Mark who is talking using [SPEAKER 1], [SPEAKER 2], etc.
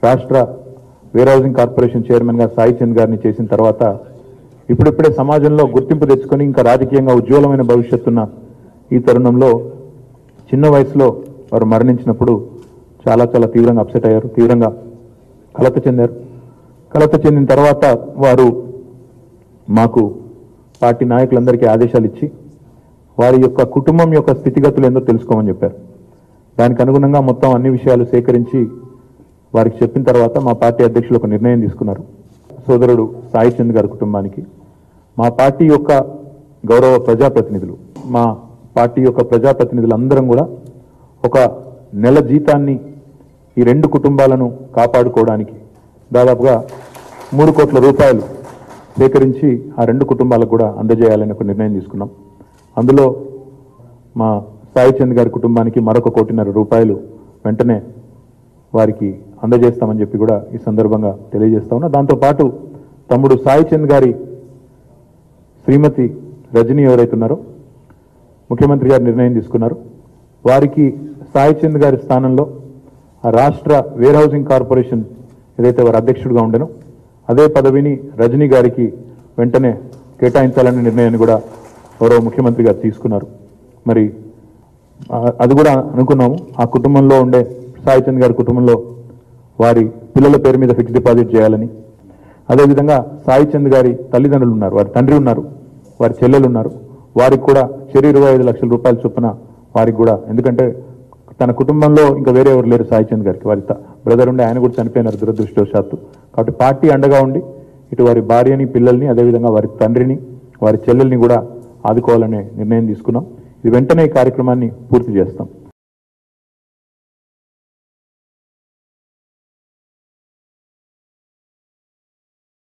[SPEAKER 1] రాష్ట్ర wear housing corporation చైర్మన్గా సాయి చంద్ గారిని చేసిన తర్వాత ఇప్పుడిప్పుడే సమాజంలో గుర్తింపు తెచ్చుకొని ఇంకా రాజకీయంగా ఉజ్వలమైన భవిష్యత్తున్న ఈ తరుణంలో చిన్న వయసులో వారు మరణించినప్పుడు చాలా చాలా తీవ్రంగా అప్సెట్ అయ్యారు తీవ్రంగా కలత చెందారు కలత చెందిన తర్వాత వారు మాకు పార్టీ నాయకులందరికీ ఆదేశాలు ఇచ్చి వారి యొక్క కుటుంబం యొక్క స్థితిగతులు ఏందో తెలుసుకోమని చెప్పారు దానికి అనుగుణంగా మొత్తం అన్ని విషయాలు సేకరించి వారికి చెప్పిన తర్వాత మా పార్టీ అధ్యక్షులు ఒక నిర్ణయం తీసుకున్నారు సోదరుడు సాయి చంద్ గారి కుటుంబానికి మా పార్టీ యొక్క గౌరవ ప్రజాప్రతినిధులు మా పార్టీ యొక్క ప్రజాప్రతినిధులు అందరం కూడా ఒక నెల జీతాన్ని ఈ రెండు కుటుంబాలను కాపాడుకోవడానికి దాదాపుగా మూడు కోట్ల రూపాయలు సేకరించి ఆ రెండు కుటుంబాలకు కూడా అందజేయాలని ఒక నిర్ణయం తీసుకున్నాం అందులో మా సాయి చంద్ గారి కుటుంబానికి మరొక కోటిన్నర రూపాయలు వెంటనే వారికి అందజేస్తామని చెప్పి కూడా ఈ సందర్భంగా తెలియజేస్తా ఉన్నా దాంతోపాటు తమ్ముడు సాయి చంద్ గారి శ్రీమతి రజనీ ఎవరైతే ఉన్నారో ముఖ్యమంత్రి గారు నిర్ణయం తీసుకున్నారు వారికి సాయి చంద్ గారి స్థానంలో ఆ రాష్ట్ర వేర్ హౌసింగ్ కార్పొరేషన్ ఏదైతే వారు అధ్యక్షుడిగా ఉండెనో అదే పదవిని రజనీ గారికి వెంటనే కేటాయించాలనే నిర్ణయాన్ని కూడా గౌరవ ముఖ్యమంత్రి గారు తీసుకున్నారు మరి ఆ, అది కూడా అనుకున్నాము ఆ కుటుంబంలో ఉండే సాయి చంద్ గారి కుటుంబంలో వారి పిల్లల పేరు మీద ఫిక్స్డ్ డిపాజిట్ చేయాలని అదేవిధంగా సాయి చంద్ గారి తల్లిదండ్రులు ఉన్నారు వారి తండ్రి ఉన్నారు వారి చెల్లెలు ఉన్నారు వారికి కూడా చెరు ఇరవై ఐదు లక్షల రూపాయల చొప్పున వారికి కూడా ఎందుకంటే తన కుటుంబంలో ఇంకా వేరే ఎవరు లేరు సాయి చంద్ గారికి వారి బ్రదర్ ఉండి ఆయన కూడా చనిపోయినారు దురదృష్టవశాత్తు కాబట్టి పార్టీ అండగా ఉండి ఇటు వారి భార్యని పిల్లల్ని అదేవిధంగా వారి తండ్రిని వారి చెల్లెల్ని కూడా ఆదుకోవాలనే నిర్ణయం తీసుకున్నాం ఇది వెంటనే ఈ కార్యక్రమాన్ని పూర్తి చేస్తాం